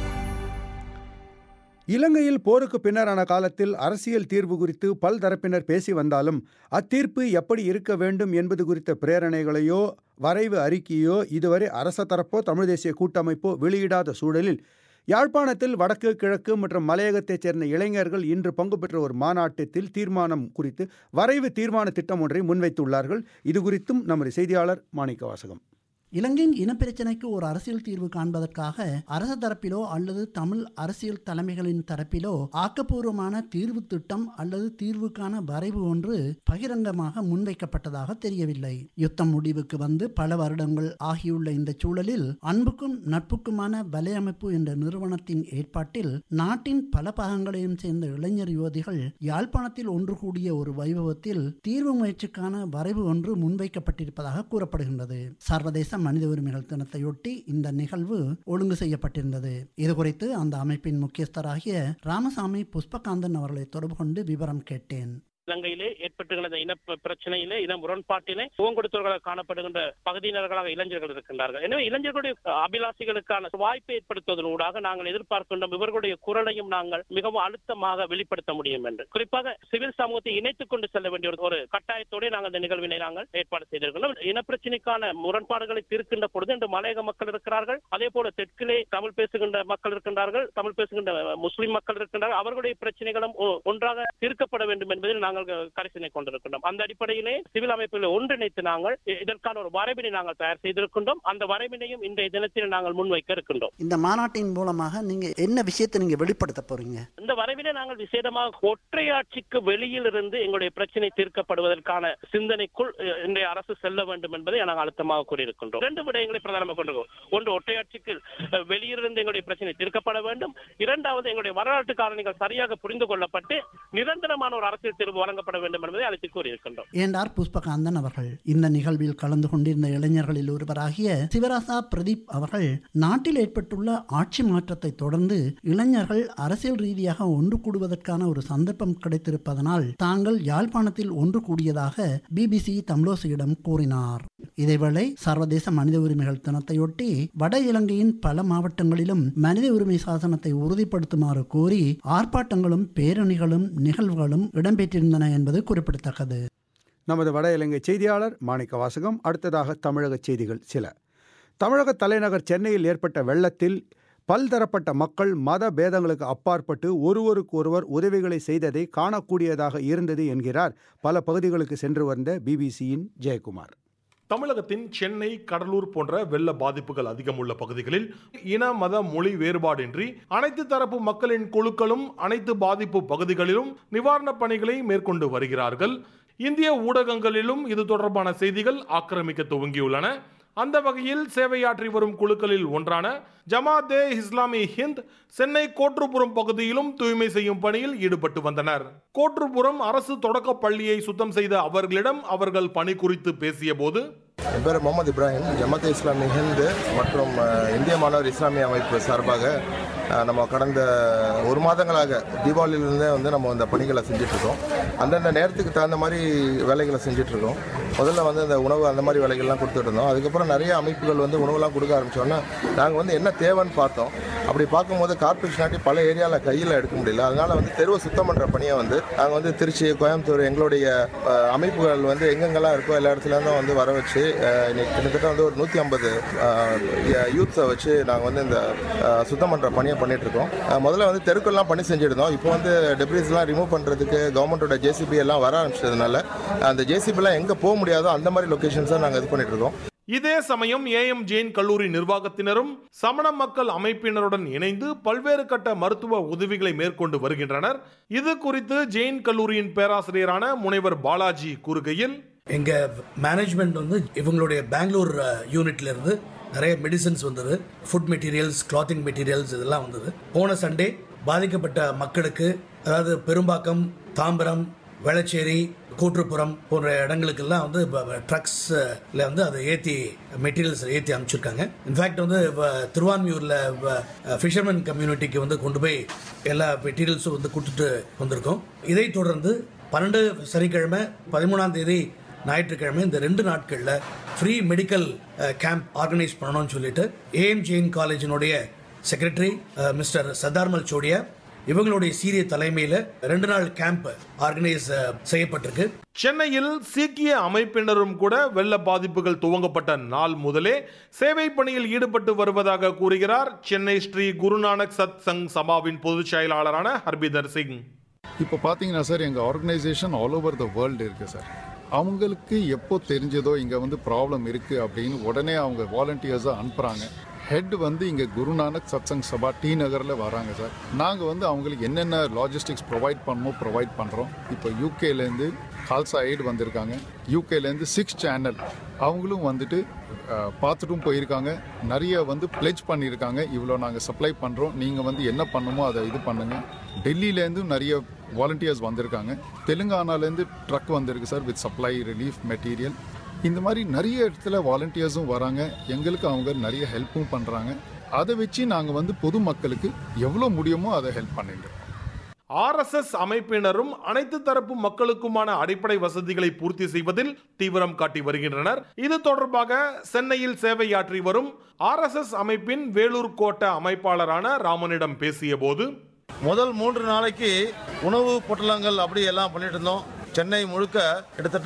S1: இலங்கையில் போருக்கு பின்னரான காலத்தில் அரசியல் தீர்வு குறித்து பல்தரப்பினர் பேசி வந்தாலும் அத்தீர்ப்பு எப்படி இருக்க வேண்டும் என்பது குறித்த பிரேரணைகளையோ வரைவு அறிக்கையோ இதுவரை அரச தரப்போ தமிழ் தேசிய கூட்டமைப்போ வெளியிடாத சூழலில் யாழ்ப்பாணத்தில் வடக்கு கிழக்கு மற்றும் மலையகத்தைச் சேர்ந்த இளைஞர்கள் இன்று பங்கு பெற்ற ஒரு மாநாட்டத்தில் தீர்மானம் குறித்து வரைவு தீர்மான திட்டம் ஒன்றை முன்வைத்துள்ளார்கள் இது குறித்தும் நமது செய்தியாளர் மாணிக்க வாசகம்
S10: இலங்கையின் இனப்பிரச்சினைக்கு ஒரு அரசியல் தீர்வு காண்பதற்காக அரச தரப்பிலோ அல்லது தமிழ் அரசியல் தலைமைகளின் தரப்பிலோ ஆக்கப்பூர்வமான தீர்வு திட்டம் அல்லது தீர்வுக்கான வரைவு ஒன்று பகிரங்கமாக முன்வைக்கப்பட்டதாக தெரியவில்லை யுத்தம் முடிவுக்கு வந்து பல வருடங்கள் ஆகியுள்ள இந்த சூழலில் அன்புக்கும் நட்புக்குமான வலையமைப்பு என்ற நிறுவனத்தின் ஏற்பாட்டில் நாட்டின் பல பாகங்களையும் சேர்ந்த இளைஞர் யுவதிகள் யாழ்ப்பாணத்தில் ஒன்று கூடிய ஒரு வைபவத்தில் தீர்வு முயற்சிக்கான வரைவு ஒன்று முன்வைக்கப்பட்டிருப்பதாக கூறப்படுகின்றது சர்வதேச மனித உரிமைகள் தினத்தையொட்டி இந்த நிகழ்வு ஒழுங்கு செய்யப்பட்டிருந்தது இது குறித்து அந்த அமைப்பின் முக்கியஸ்தராகிய ராமசாமி புஷ்பகாந்தன் அவர்களை தொடர்பு கொண்டு விவரம் கேட்டேன்
S13: இலங்கையிலே ஏற்பட்டுகிற இந்த இன ப- பிரச்சனையிலே இன முரண்பாட்டிலே முகம் கொடுத்தவர்களாக காணப்படுகின்ற பகுதியினர்களாக இளைஞர்கள் இருக்கின்றார்கள் எனவே இளைஞர்களுடைய அபிலாஷிகளுக்கான வாய்ப்பை ஏற்படுத்துவதனூடாக நாங்கள் எதிர்பார்க்கின்றோம் இவர்களுடைய குரலையும் நாங்கள் மிகவும் அழுத்தமாக வெளிப்படுத்த முடியும் என்று குறிப்பாக சிவில் சமூகத்தை இணைத்துக் கொண்டு செல்ல வேண்டிய ஒரு- ஒரு கட்டாயத்தோடு நாங்கள் இந்த நிகழ்வினை நாங்கள் ஏற்பாடு செய்திருக்கிறோம் இனப்பிரச்சனைக்கான முரண்பாடுகளை தீர்க்கின்ற பொழுது இன்று மலையக மக்கள் இருக்கிறார்கள் அதே போல தெற்கிலே தமிழ் பேசுகின்ற மக்கள் இருக்கின்றார்கள் தமிழ் பேசுகின்ற முஸ்லிம் மக்கள் இருக்கின்றார்கள் அவர்களுடைய பிரச்சனைகளும் ஒ- ஒன்றாக தீர்க்கப்பட வேண்டும் என்பதில் நாங்கள் கரிசனை கொண்டிருக்கின்றோம் அந்த அடிப்படையிலே சிவில் அமைப்புகளை ஒன்றிணைத்து நாங்கள் இ- இதற்கான ஒரு வரைவினை நாங்கள் தயார் செய்திருக்கின்றோம் அந்த வரைவினையும் இன்றைய தினத்தில் நாங்கள் முன்வைக்க இருக்கின்றோம்
S10: இந்த மாநாட்டின் மூலமாக நீங்க என்ன விஷயத்தை நீங்க வெளிப்படுத்த போறீங்க
S13: இந்த வரைவினை நாங்கள் விசேடமாக ஒற்றையாட்சிக்கு வெளியில் இருந்து எங்களுடைய பிரச்சனை தீர்க்கப்படுவதற்கான சிந்தனைக்குள் அஹ், இன்றைய அரசு செல்ல வேண்டும் என்பதை நாங்கள் அழுத்தமாக கூறியிருக்கின்றோம் இரண்டு விடயங்களை பிரதானமாக கொண்டிருக்கோம் ஒன்று ஒற்றையாட்சிக்கு அஹ், வெளியிலிருந்து எங்களுடைய பிரச்சனை தீர்க்கப்பட வேண்டும் இரண்டாவது எங்களுடைய வரலாற்று காரணிகள் சரியாக புரிந்து கொள்ளப்பட்டு நிரந்தரமான ஒரு அரசியல் தீர்வு வழங்கப்பட வேண்டும் என்பதை அழைத்து கூறியிருக்கின்றோம்
S10: என்றார் புஷ்பகாந்தன் அவர்கள் இந்த நிகழ்வில் கலந்து கொண்டிருந்த இளைஞர்களில் ஒருவராகிய சிவராசா பிரதீப் அவர்கள் நாட்டில் ஏற்பட்டுள்ள ஆட்சி மாற்றத்தை தொடர்ந்து இளைஞர்கள் அரசியல் ரீதியாக ஒன்று கூடுவதற்கான ஒரு சந்தர்ப்பம் கிடைத்திருப்பதனால் தாங்கள் யாழ்ப்பாணத்தில் ஒன்று கூடியதாக பிபிசி தமிழோசியிடம் கூறினார் இதேவேளை சர்வதேச மனித உரிமைகள் தினத்தையொட்டி வட இலங்கையின் பல மாவட்டங்களிலும் மனித உரிமை சாசனத்தை உறுதிப்படுத்துமாறு கோரி ஆர்ப்பாட்டங்களும் பேரணிகளும் நிகழ்வுகளும் இடம்பெற்றிருந்தன என்பது குறிப்பிடத்தக்கது
S1: நமது வட இலங்கை செய்தியாளர் மாணிக்க வாசகம் அடுத்ததாக தமிழக செய்திகள் சில தமிழக தலைநகர் சென்னையில் ஏற்பட்ட வெள்ளத்தில் பல்தரப்பட்ட மக்கள் மத பேதங்களுக்கு அப்பாற்பட்டு ஒருவருக்கு ஒருவர் உதவிகளை செய்ததை காணக்கூடியதாக இருந்தது என்கிறார் பல பகுதிகளுக்கு சென்று வந்த பிபிசியின் ஜெயக்குமார்
S14: தமிழகத்தின் சென்னை கடலூர் போன்ற வெள்ள பாதிப்புகள் அதிகம் உள்ள பகுதிகளில் இன மத மொழி வேறுபாடின்றி அனைத்து தரப்பு மக்களின் குழுக்களும் அனைத்து பாதிப்பு பகுதிகளிலும் நிவாரணப் பணிகளை மேற்கொண்டு வருகிறார்கள் இந்திய ஊடகங்களிலும் இது தொடர்பான செய்திகள் ஆக்கிரமிக்க துவங்கியுள்ளன அந்த வகையில் சேவையாற்றி வரும் குழுக்களில் ஒன்றான ஜமாத்தே இஸ்லாமி ஹிந்த் சென்னை கோற்றுப்புறம் பகுதியிலும் தூய்மை செய்யும் பணியில் ஈடுபட்டு வந்தனர் கோற்றுப்புறம் அரசு தொடக்க பள்ளியை சுத்தம் செய்த அவர்களிடம் அவர்கள் பணி குறித்து பேசிய போது
S15: என் பேர் முகமது இப்ராஹிம் ஜமாத் இஸ்லாமி ஹிந்து மற்றும் அஹ், இந்திய மாணவர் இஸ்லாமிய அமைப்பு சார்பாக அஹ், நம்ம கடந்த ஒரு மாதங்களாக தீபாவளியிலிருந்தே வந்து நம்ம இந்த பணிகளை செஞ்சிட்ருக்கோம் அந்தந்த நேரத்துக்கு தகுந்த மாதிரி வேலைகளை செஞ்சிட்ருக்கோம் முதல்ல வந்து இந்த உணவு அந்த மாதிரி வேலைகள்லாம் கொடுத்துட்டு இருந்தோம் அதுக்கப்புறம் நிறைய அமைப்புகள் வந்து உணவுலாம் கொடுக்க ஆரம்பிச்சோன்னா நாங்கள் வந்து என்ன தேவைன்னு பார்த்தோம் அப்படி பார்க்கும்போது கார்பரேஷன் ஆட்டி பல ஏரியாவில் கையில் எடுக்க முடியல அதனால வந்து தெருவை சுத்தம் பண்ணுற பணியை வந்து நாங்கள் வந்து திருச்சி கோயம்புத்தூர் எங்களுடைய அஹ், அமைப்புகள் வந்து எங்கெங்கெல்லாம் இருக்கோ எல்லா இடத்துலேருந்தும் வந்து வர வச்சு அஹ், இன்னைக்கு கிட்டத்தட்ட வந்து ஒரு நூற்றி ஐம்பது யூத்ஸை வச்சு நாங்கள் வந்து இந்த அஹ், சுத்தம் பண்ணுற பணியை பண்ணிட்டு இருக்கோம் அஹ், முதல்ல வந்து தெருக்கெல்லாம் பணி செஞ்சிருந்தோம் இப்போ வந்து டெப்ரிஸ்லாம் ரிமூவ் பண்ணுறதுக்கு கவர்மெண்ட்டோட ஜேசிபி எல்லாம் வர ஆரம்பிச்சதுனால அந்த ஜேசிபிலாம் எங்கே போக முடியாதோ அந்த மாதிரி லொக்கேஷன்ஸை நாங்கள் இது பண்ணிட்டு இருக்கோம்
S14: இதே சமயம் ஏஎம் ஜெயின் கல்லூரி நிர்வாகத்தினரும் சமண மக்கள் அமைப்பினருடன் இணைந்து பல்வேறு கட்ட மருத்துவ உதவிகளை மேற்கொண்டு வருகின்றனர் இது குறித்து ஜெயின் கல்லூரியின் பேராசிரியரான முனைவர் பாலாஜி கூறுகையில்
S16: எங்க மேனேஜ்மெண்ட் வந்து இவங்களுடைய பெங்களூர் யூனிட்ல இருந்து நிறைய மெடிசன்ஸ் வந்தது ஃபுட் மெட்டீரியல்ஸ் கிளாத்திங் மெட்டீரியல்ஸ் இதெல்லாம் வந்தது போன சண்டே பாதிக்கப்பட்ட மக்களுக்கு அதாவது பெரும்பாக்கம் தாம்பரம் வேளச்சேரி கூற்றுப்புறம் போன்ற இடங்களுக்கெல்லாம் வந்து ட்ரக்ஸ்ல வந்து அதை ஏற்றி மெட்டீரியல்ஸ் ஏற்றி அனுப்பிச்சிருக்காங்க இன்ஃபேக்ட் வந்து வ- திருவான்மியூரில் ஃபிஷர்மேன் கம்யூனிட்டிக்கு வந்து கொண்டு போய் எல்லா மெட்டீரியல்ஸும் வந்து கொடுத்துட்டு வந்திருக்கோம் இதைத் தொடர்ந்து பன்னெண்டு சனிக்கிழமை பதிமூணாம் தேதி ஞாயிற்றுக்கிழமை இந்த ரெண்டு நாட்களில் ஃப்ரீ மெடிக்கல் கேம்ப் ஆர்கனைஸ் பண்ணணும்னு சொல்லிட்டு ஏஎம் ஜெயின் காலேஜினுடைய செக்ரட்டரி மிஸ்டர் சத்தார்மல் சோடியா இவங்களுடைய சீரிய தலைமையில் ரெண்டு நாள் கேம்ப் ஆர்கனைஸ் செய்யப்பட்டிருக்கு
S14: சென்னையில் சீக்கிய அமைப்பினரும் கூட வெள்ள பாதிப்புகள் துவங்கப்பட்ட நாள் முதலே சேவை பணியில் ஈடுபட்டு வருவதாக கூறுகிறார் சென்னை ஸ்ரீ குருநானக் சத் சங் சபாவின் பொதுச் செயலாளரான ஹர்பீதர் சிங்
S17: இப்போ பார்த்தீங்கன்னா சார் எங்கள் organisation all over the world இருக்குது சார் அவங்களுக்கு எப்போ தெரிஞ்சதோ இங்கே வந்து ப்ராப்ளம் இருக்குது அப்படின்னு உடனே அவங்க வாலண்டியர்ஸாக அனுப்புகிறாங்க ஹெட் வந்து இங்கே குருநானக் சத்சங் சபா டி நகரில் வராங்க சார் நாங்கள் வந்து அவங்களுக்கு என்னென்ன லாஜிஸ்டிக்ஸ் ப்ரொவைட் பண்ணமோ ப்ரொவைட் பண்ணுறோம் இப்போ யூகேலேருந்து கால்சா எய்டு வந்திருக்காங்க யூகேலேருந்து சிக்ஸ் சேனல் அவங்களும் வந்துட்டு அஹ், பார்த்துட்டும் போயிருக்காங்க நிறைய வந்து பிளெஜ் பண்ணியிருக்காங்க இவ்வளோ நாங்கள் சப்ளை பண்ணுறோம் நீங்கள் வந்து என்ன பண்ணுமோ அதை இது பண்ணுங்க டெல்லியிலேருந்தும் நிறைய வாலண்டியர்ஸ் வந்திருக்காங்க தெலுங்கானாலேருந்து ட்ரக் வந்திருக்கு sir with supply relief material இந்த மாதிரி நிறைய இடத்துல வாலண்டியர்ஸும் வராங்க எங்களுக்கு அவங்க நிறைய ஹெல்ப்பும் பண்ணுறாங்க அதை வச்சு நாங்கள் வந்து பொதுமக்களுக்கு எவ்வளோ முடியுமோ அதை ஹெல்ப் பண்ணிட்டு இருக்கோம்.
S14: ஆர்எஸ்எஸ் அமைப்பினரும் அனைத்து தரப்பு மக்களுக்குமான அடிப்படை வசதிகளை பூர்த்தி செய்வதில் தீவிரம் காட்டி வருகின்றனர் இது தொடர்பாக சென்னையில் சேவையாற்றி வரும் ஆர்எஸ்எஸ் அமைப்பின் வேலூர் கோட்ட அமைப்பாளரான ராமனிடம் பேசிய போது
S18: முதல் மூன்று நாளைக்கு உணவு பொட்டலங்கள் அப்படி எல்லாம் பண்ணிட்டு இருந்தோம் சென்னை முழுக்க கிட்டத்தட்ட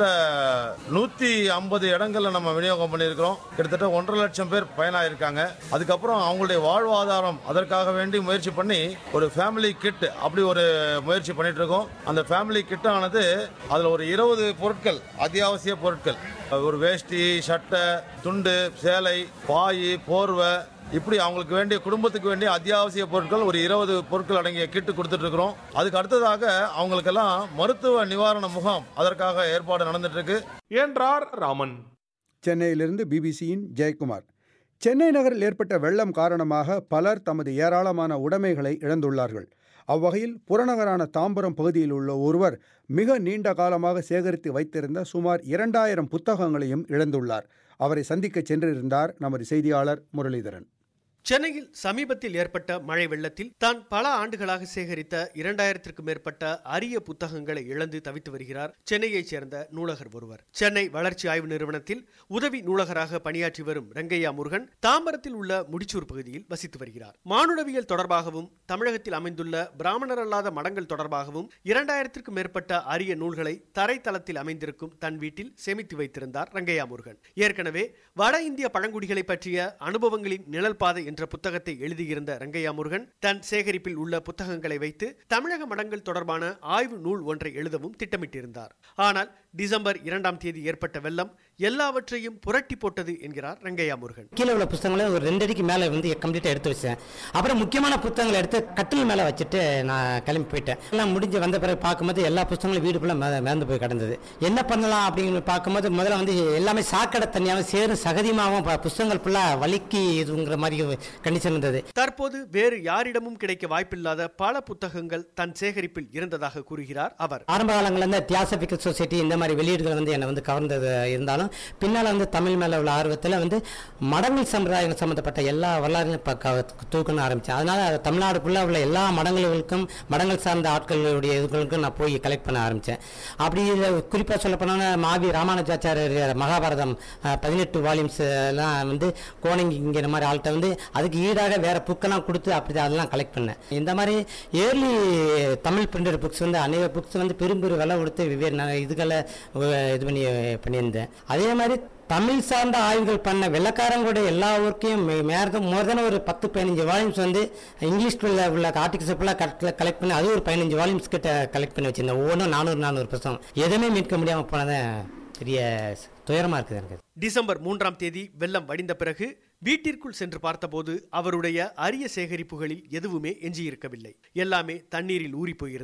S18: நூற்றி ஐம்பது இடங்கள்ல நம்ம விநியோகம் பண்ணியிருக்கிறோம் கிட்டத்தட்ட ஒன்றரை லட்சம் பேர் பயனாயிருக்காங்க அதுக்கப்புறம் அவங்களுடைய வாழ்வாதாரம் அதற்காக வேண்டி முயற்சி பண்ணி ஒரு ஃபேமிலி கிட் அப்படி ஒரு முயற்சி பண்ணிட்டு இருக்கோம் அந்த ஃபேமிலி கிட் ஆனது அதில் ஒரு இருபது பொருட்கள் அத்தியாவசிய பொருட்கள் ஒரு வேஷ்டி சட்டை துண்டு சேலை பாய் போர்வை இப்படி அவங்களுக்கு வேண்டிய குடும்பத்துக்கு வேண்டிய அத்தியாவசிய பொருட்கள் ஒரு இருபது பொருட்கள் அடங்கிய கிட்டு கொடுத்துட்டு இருக்கிறோம் அதுக்கு அடுத்ததாக அவங்களுக்கெல்லாம் மருத்துவ நிவாரண முகாம் அதற்காக ஏற்பாடு நடந்துட்டு இருக்கு
S14: என்றார் ராமன்
S1: சென்னையிலிருந்து பிபிசியின் ஜெயக்குமார் சென்னை நகரில் ஏற்பட்ட வெள்ளம் காரணமாக பலர் தமது ஏராளமான உடைமைகளை இழந்துள்ளார்கள் அவ்வகையில் புறநகரான தாம்பரம் பகுதியில் உள்ள ஒருவர் மிக நீண்ட காலமாக சேகரித்து வைத்திருந்த சுமார் இரண்டாயிரம் புத்தகங்களையும் இழந்துள்ளார் அவரை சந்திக்க சென்றிருந்தார் நமது செய்தியாளர் முரளிதரன்
S19: சென்னையில் சமீபத்தில் ஏற்பட்ட மழை வெள்ளத்தில் தான் பல ஆண்டுகளாக சேகரித்த இரண்டாயிரத்திற்கும் மேற்பட்ட அரிய புத்தகங்களை இழந்து தவித்து வருகிறார் சென்னையைச் சேர்ந்த நூலகர் ஒருவர் சென்னை வளர்ச்சி ஆய்வு நிறுவனத்தில் உதவி நூலகராக பணியாற்றி வரும் ரங்கையா முருகன் தாம்பரத்தில் உள்ள முடிச்சூர் பகுதியில் வசித்து வருகிறார் மானுடவியல் தொடர்பாகவும் தமிழகத்தில் அமைந்துள்ள பிராமணர் அல்லாத மடங்கள் தொடர்பாகவும் இரண்டாயிரத்திற்கும் மேற்பட்ட அரிய நூல்களை தரைத்தளத்தில் அமைந்திருக்கும் தன் வீட்டில் சேமித்து வைத்திருந்தார் ரங்கையா முருகன் ஏற்கனவே வட இந்திய பழங்குடிகளை பற்றிய அனுபவங்களின் நிழல் பாதை என்ற புத்தகத்தை எழுதியிருந்த ரங்கையா முருகன் தன் சேகரிப்பில் உள்ள புத்தகங்களை வைத்து தமிழக மடங்கள் தொடர்பான ஆய்வு நூல் ஒன்றை எழுதவும் திட்டமிட்டிருந்தார் ஆனால் டிசம்பர் இரண்டாம் தேதி ஏற்பட்ட வெள்ளம் எல்லாவற்றையும் புரட்டி போட்டது என்கிறார் ரங்கையா முருகன்
S20: கீழே உள்ள புத்தகங்களை ஒரு ரெண்டு அடிக்கு மேலே வந்து கம்ப்ளீட்டாக எடுத்து வச்சேன் அப்புறம் முக்கியமான புத்தகங்களை எடுத்து கட்டில் மேலே வச்சுட்டு நான் கிளம்பி போயிட்டேன் எல்லாம் முடிஞ்சு வந்த பிறகு பார்க்கும்போது எல்லா புத்தகங்களும் வீடு ஃபுல்லாக மேந்து போய் கிடந்தது என்ன பண்ணலாம் அப்படின்னு பார்க்கும்போது முதல்ல வந்து எல்லாமே சாக்கடை தண்ணியாகவும் சேரும் சகதியமாகவும் ப- புத்தகங்கள் ஃபுல்லாக வலிக்கு இதுங்கிற மாதிரி கண்டிஷன் இருந்தது
S19: தற்போது வேறு யாரிடமும் கிடைக்க வாய்ப்பில்லாத பல புத்தகங்கள் தன் சேகரிப்பில் இருந்ததாக கூறுகிறார் அவர்
S20: ஆரம்ப காலங்களில் இந்த தியாசபிக்கல் சொசைட்டி இந்த மாதிரி வெளியீடுகள் வந்து என்னை வந்து கவர்ந்தது இருந்தாலும் பின்னால் வந்து தமிழ் மேலே உள்ள ஆர்வத்தில் வந்து மடங்கள் சம்பிரதாயம் சம்மந்தப்பட்ட எல்லா வரலாறுகளும் இப்போ க தூக்கணும் ஆரம்பித்தேன் அதனால் தமிழ்நாடுக்குள்ளே உள்ள எல்லா மடங்களுக்கும் மடங்கள் சார்ந்த ஆட்களுடைய இதுகளுக்கும் நான் போய் கலெக்ட் பண்ண ஆரம்பித்தேன் அப்படி குறிப்பாக சொல்ல போனோன்னா மாவி ராமானுஜாச்சாரியர் மகாபாரதம் அஹ், பதினெட்டு வால்யூம்ஸ் எல்லாம் வந்து கோணங்கிங்கிற மாதிரி ஆள்கிட்ட வந்து அதுக்கு ஈடாக வேற புக்கெல்லாம் கொடுத்து அப்படி அதெல்லாம் கலெக்ட் பண்ணேன் இந்த மாதிரி ஏர்லி தமிழ் பிரிண்டட் புக்ஸ் வந்து அநேக புக்ஸ் வந்து பெரும் பெரும் விலை கொடுத்து வெவ்வேறு ந- இதுகளை அஹ், இது பண்ணி பண்ணியிருந்தேன் அதே மாதிரி தமிழ் சார்ந்த ஆய்வுகள் பண்ண வெள்ளக்காரங்களுடைய எல்லா ஒர்க்கையும் மேற்கு மோர் தென் ஒரு பத்து பதினஞ்சு வால்யூம்ஸ் வந்து இங்கிலீஷ்ல உள்ள ஆர்டிகல்ஸ் ஃபுல்லாக கலெக்ட் பண்ணி அது ஒரு பதினஞ்சு வால்யூம்ஸ் கிட்ட கலெக்ட் பண்ணி வச்சிருந்தேன் ஒவ்வொன்றும் நானூறு நானூறு புத்தகம் எதுவுமே மீட்க முடியாமல் போனதான் பெரிய துயரமாக இருக்குது எனக்கு
S19: டிசம்பர் மூன்றாம் தேதி வெள்ளம் வடிந்த பிறகு வீட்டிற்குள் சென்று பார்த்தபோது அவருடைய அரிய சேகரிப்புகளில் எதுவுமே எஞ்சியிருக்கவில்லை எல்லாமே தண்ணீரில் ஊறி போயிருந்தன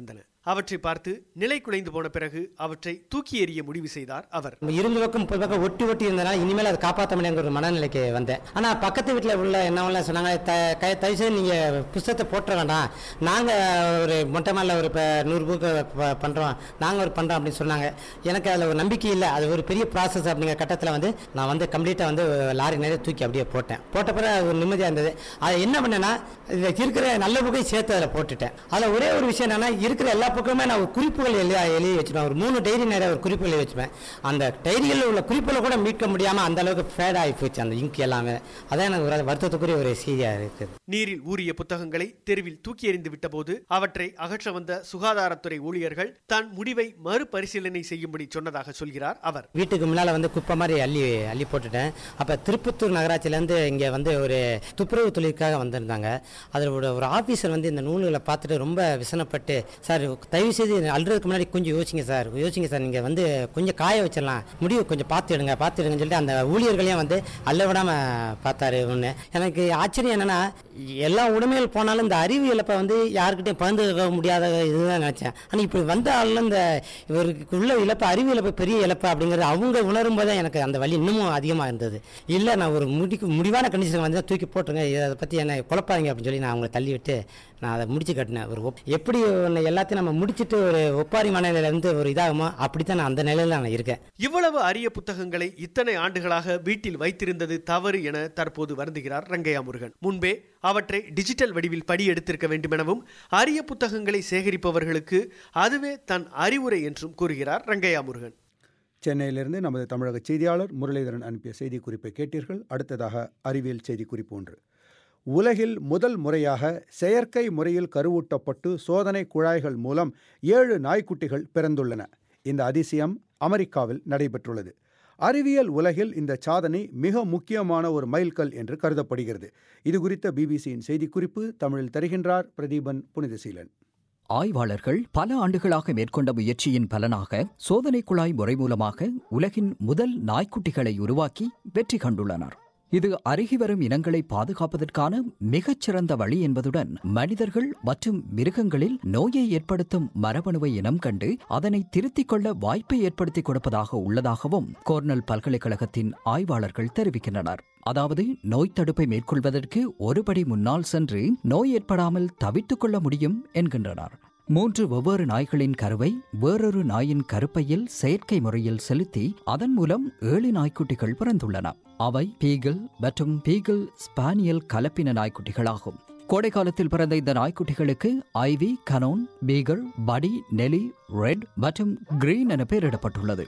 S19: அவற்றை பார்த்து நிலை குலைந்து போன பிறகு அவற்றை தூக்கி எறிய முடிவு செய்தார் அவர்
S20: இரும்பு பக்கம் முப்பது பக்கம் ஒட்டி ஒட்டி இருந்தனால இனிமேல் அதை காப்பாற்ற முடியாங்கிற ஒரு மனநிலைக்கு வந்தேன் ஆனால் பக்கத்து வீட்டில் உள்ள என்னவெல்லாம் சொன்னாங்க த க தயவு செய்து நீங்கள் புஸ்தகத்தை போட்டுற வேண்டாம் நாங்கள் ஒரு மொட்டை மாலில் ஒரு இப்போ நூறு புக்கு ப- பண்ணுறோம் நாங்கள் ஒரு பண்ணுறோம் அப்படின்னு சொன்னாங்க எனக்கு அதில் ஒரு நம்பிக்கை இல்லை அது ஒரு பெரிய ப்ராசஸ் அப்படிங்கிற கட்டத்தில் வந்து நான் வந்து கம்ப்ளீட்டாக வந்து லாரி நிறைய தூக்கி அப்படியே போட்டேன் போட்ட பிறகு அது ஒரு நிம்மதியாக இருந்தது அதை என்ன பண்ணேன்னா இதில் இருக்கிற நல்ல புக்கை சேர்த்து அதில் போட்டுட்டேன் அதில் ஒரே ஒரு விஷயம் என்னன்னா இருக்கிற எல்லா பக்கமுமே நான் ஒரு குறிப்புகள் எழுதி எழுதி வச்சுப்பேன் ஒரு மூணு டைரி நிறைய ஒரு குறிப்புகள் எழுதி வச்சுப்பேன் அந்த டைரிகளில் உள்ள குறிப்புகளை கூட மீட்க முடியாமல் அந்த அளவுக்கு ஃபேட் ஆகி போச்சு அந்த இங்க் எல்லாமே அதான் எனக்கு ஒரு வருத்தத்துக்குரிய ஒரு செய்தியாக இருக்குது
S19: நீரில் ஊறிய புத்தகங்களை தெருவில் தூக்கி எறிந்து விட்டபோது அவற்றை அகற்ற வந்த சுகாதாரத்துறை ஊழியர்கள் தன் முடிவை மறுபரிசீலனை செய்யும்படி சொன்னதாக சொல்கிறார் அவர்
S20: வீட்டுக்கு முன்னால் வந்து குப்பை மாதிரி அள்ளி அள்ளி போட்டுட்டேன் அப்போ திருப்பத்தூர் நகராட்சியிலேருந்து இங்கே வந்து ஒரு துப்புரவு தொழிலுக்காக வந்திருந்தாங்க அதில் ஒரு ஒரு ஆஃபீஸர் வந்து இந்த நூல்களை பார்த்துட்டு ரொம்ப விசனப்பட்டு சார் தயவு செய்து அல்றதுக்கு முன்னாடி கொஞ்சம் யோசிங்க சார் யோசிங்க சார் நீங்கள் வந்து கொஞ்சம் காய வச்சிடலாம் முடிவு கொஞ்சம் பார்த்து எடுங்க பார்த்து எடுங்கன்னு சொல்லிட்டு அந்த ஊழியர்களையும் வந்து அள்ள விடாமல் பார்த்தாரு ஒன்று எனக்கு ஆச்சரியம் என்னன்னா எல்லா உடைமைகள் போனாலும் இந்த அறிவு இழப்பை வந்து யாருக்கிட்டையும் பகிர்ந்துக்க முடியாத இதுதான் நினச்சேன் ஆனால் இப்படி வந்த ஆளும் இந்த இவருக்கு உள்ள இழப்பு அறிவு இழப்பு பெரிய இழப்பு அப்படிங்கிறது அவங்க உணரும் போதே எனக்கு அந்த வலி இன்னமும் அதிகமாக இருந்தது இல்லை நான் ஒரு முடிக்கு முடிவான கண்டிஷன் வந்து தூக்கி போட்டுருங்க இதை பற்றி என்ன குழப்பாதீங்க அப்படின்னு சொல்லி நான் அவங்களை தள்ளி விட்டு நான் அதை முடிச்சு கட்டினேன் ஒரு ஒப்- எப்படி ஒன்று எல்லாத்தையும் நம்ம முடிச்சுட்டு ஒரு ஒப்பாரி மனநிலையில இருந்து ஒரு இதாகுமோ அப்படி தான் நான் அந்த நிலையில நான் இருக்கேன்
S19: இவ்வளவு அரிய புத்தகங்களை இத்தனை ஆண்டுகளாக வீட்டில் வைத்திருந்தது தவறு என தற்போது வருந்துகிறார் ரங்கையா முருகன் முன்பே அவற்றை டிஜிட்டல் வடிவில் படி எடுத்திருக்க வேண்டுமெனவும் அரிய புத்தகங்களை சேகரிப்பவர்களுக்கு அதுவே தன் அறிவுரை என்றும் கூறுகிறார் ரங்கையா முருகன்
S1: சென்னையிலிருந்து நமது தமிழக செய்தியாளர் முரளிதரன் அனுப்பிய செய்திக்குறிப்பை கேட்டீர்கள் அடுத்ததாக அறிவியல் செய்திக்குறிப்பு ஒன்று உலகில் முதல் முறையாக செயற்கை முறையில் கருவூட்டப்பட்டு சோதனை குழாய்கள் மூலம் ஏழு நாய்க்குட்டிகள் பிறந்துள்ளன இந்த அதிசயம் அமெரிக்காவில் நடைபெற்றுள்ளது அறிவியல் உலகில் இந்த சாதனை மிக முக்கியமான ஒரு மைல்கல் என்று கருதப்படுகிறது இது குறித்த பிபிசியின் செய்திக்குறிப்பு தமிழில் தருகின்றார் பிரதீபன் புனிதசீலன்
S5: ஆய்வாளர்கள் பல ஆண்டுகளாக மேற்கொண்ட முயற்சியின் பலனாக சோதனை குழாய் முறை மூலமாக உலகின் முதல் நாய்க்குட்டிகளை உருவாக்கி வெற்றி கண்டுள்ளனர் இது அருகி வரும் இனங்களை பாதுகாப்பதற்கான மிகச்சிறந்த வழி என்பதுடன் மனிதர்கள் மற்றும் மிருகங்களில் நோயை ஏற்படுத்தும் மரபணுவை இனம் கண்டு அதனை திருத்திக் கொள்ள வாய்ப்பை ஏற்படுத்தி கொடுப்பதாக உள்ளதாகவும் கோர்னல் பல்கலைக்கழகத்தின் ஆய்வாளர்கள் தெரிவிக்கின்றனர் அதாவது நோய் தடுப்பை மேற்கொள்வதற்கு ஒருபடி முன்னால் சென்று நோய் ஏற்படாமல் தவித்துக் கொள்ள முடியும் என்கின்றனர் மூன்று வெவ்வேறு நாய்களின் கருவை வேறொரு நாயின் கருப்பையில் செயற்கை முறையில் செலுத்தி அதன் மூலம் ஏழு நாய்க்குட்டிகள் பிறந்துள்ளன அவை பீகிள் மற்றும் பீகிள் ஸ்பானியல் கலப்பின நாய்க்குட்டிகளாகும் கோடை காலத்தில் பிறந்த இந்த நாய்க்குட்டிகளுக்கு ஐவி கனோன் பீகர் படி நெலி ரெட் மற்றும் கிரீன் என பெயரிடப்பட்டுள்ளது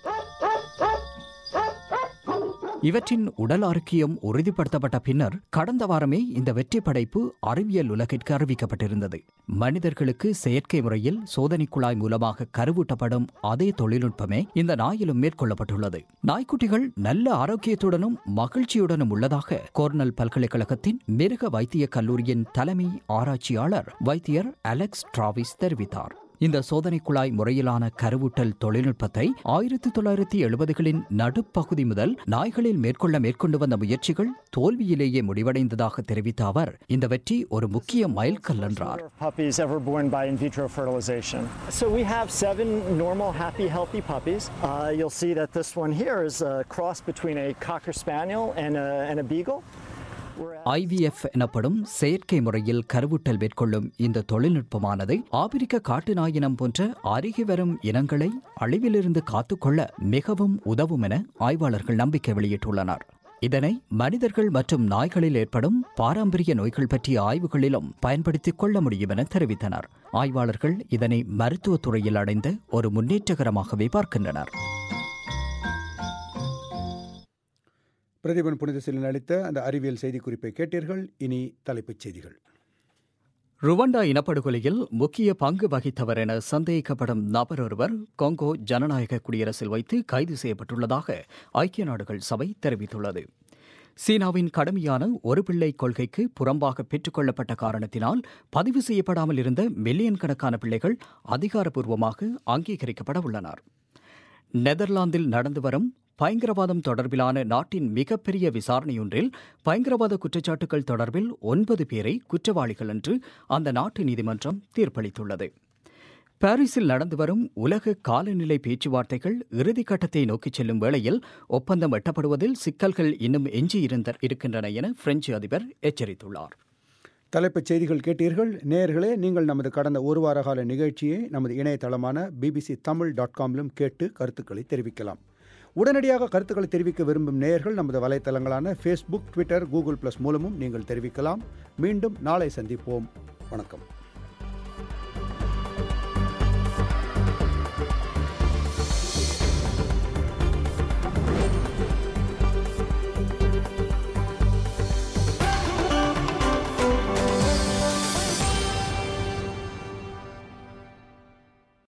S5: இவற்றின் உடல் ஆரோக்கியம் உறுதிப்படுத்தப்பட்ட பின்னர் கடந்த வாரமே இந்த வெற்றி படைப்பு அறிவியல் உலகிற்கு அறிவிக்கப்பட்டிருந்தது மனிதர்களுக்கு செயற்கை முறையில் சோதனை குழாய் மூலமாக கருவூட்டப்படும் அதே தொழில்நுட்பமே இந்த நாயிலும் மேற்கொள்ளப்பட்டுள்ளது நாய்க்குட்டிகள் நல்ல ஆரோக்கியத்துடனும் மகிழ்ச்சியுடனும் உள்ளதாக கோர்னல் பல்கலைக்கழகத்தின் மிருக வைத்திய கல்லூரியின் தலைமை ஆராய்ச்சியாளர் வைத்தியர் அலெக்ஸ் டிராவிஸ் தெரிவித்தார் இந்த சோதனை குழாய் முறையிலான கருவூட்டல் தொழில்நுட்பத்தை ஆயிரத்தி தொள்ளாயிரத்தி எழுபதுகளின் நடுப்பகுதி முதல் நாய்களில் மேற்கொள்ள மேற்கொண்டு வந்த முயற்சிகள் தோல்வியிலேயே முடிவடைந்ததாக தெரிவித்த அவர் இந்த வெற்றி ஒரு முக்கிய மைல்கல் என்றார்
S21: puppies ever born by in vitro fertilization. So we have seven normal, happy, healthy puppies. Uh, you'll see that this one here is a cross between a cocker spaniel and a, and a beagle.
S5: IVF எனப்படும் செயற்கை முறையில் கருவூட்டல் மேற்கொள்ளும் இந்த தொழில்நுட்பமானது ஆப்பிரிக்க காட்டு நாயினம் போன்ற அருகி வரும் இனங்களை அழிவிலிருந்து காத்துக்கொள்ள மிகவும் உதவும் என ஆய்வாளர்கள் நம்பிக்கை வெளியிட்டுள்ளனர் இதனை மனிதர்கள் மற்றும் நாய்களில் ஏற்படும் பாரம்பரிய நோய்கள் பற்றிய ஆய்வுகளிலும் பயன்படுத்திக் கொள்ள முடியும் என தெரிவித்தனர் ஆய்வாளர்கள் இதனை மருத்துவத் துறையில் அடைந்த ஒரு முன்னேற்றகரமாகவே பார்க்கின்றனர்
S1: பிரதீபன் புனிதசீலன் அளித்த அந்த அறிவியல் செய்திக்குறிப்பை கேட்டீர்கள் இனி தலைப்புச் செய்திகள்
S5: ருவண்டா இனப்படுகொலையில் முக்கிய பங்கு வகித்தவர் என சந்தேகிக்கப்படும் நபர் ஒருவர் கொங்கோ ஜனநாயக குடியரசில் வைத்து கைது செய்யப்பட்டுள்ளதாக ஐக்கிய நாடுகள் சபை தெரிவித்துள்ளது சீனாவின் கடுமையான ஒரு பிள்ளை கொள்கைக்கு புறம்பாக பெற்றுக்கொள்ளப்பட்ட காரணத்தினால் பதிவு செய்யப்படாமல் இருந்த மில்லியன் கணக்கான பிள்ளைகள் அதிகாரப்பூர்வமாக அங்கீகரிக்கப்பட உள்ளனர் நெதர்லாந்தில் நடந்து வரும் பயங்கரவாதம் தொடர்பிலான நாட்டின் மிகப்பெரிய விசாரணையொன்றில் பயங்கரவாத குற்றச்சாட்டுகள் தொடர்பில் ஒன்பது பேரை குற்றவாளிகள் என்று அந்த நாட்டு நீதிமன்றம் தீர்ப்பளித்துள்ளது பாரிஸில் நடந்து வரும் உலக காலநிலை பேச்சுவார்த்தைகள் இறுதிக்கட்டத்தை நோக்கிச் செல்லும் வேளையில் ஒப்பந்தம் எட்டப்படுவதில் சிக்கல்கள் இன்னும் எஞ்சி இருக்கின்றன என பிரெஞ்சு அதிபர் எச்சரித்துள்ளார்
S1: தலைப்புச் செய்திகள் கேட்டீர்கள் நேயர்களே நீங்கள் நமது கடந்த ஒரு வார கால நிகழ்ச்சியை நமது இணையதளமான பிபிசி தமிழ் டாட் காமிலும் கேட்டு கருத்துக்களை தெரிவிக்கலாம் உடனடியாக கருத்துக்களை தெரிவிக்க விரும்பும் நேயர்கள் நமது வலைத்தளங்களான ஃபேஸ்புக் ட்விட்டர் கூகுள் ப்ளஸ் மூலமும் நீங்கள் தெரிவிக்கலாம் மீண்டும் நாளை சந்திப்போம் வணக்கம்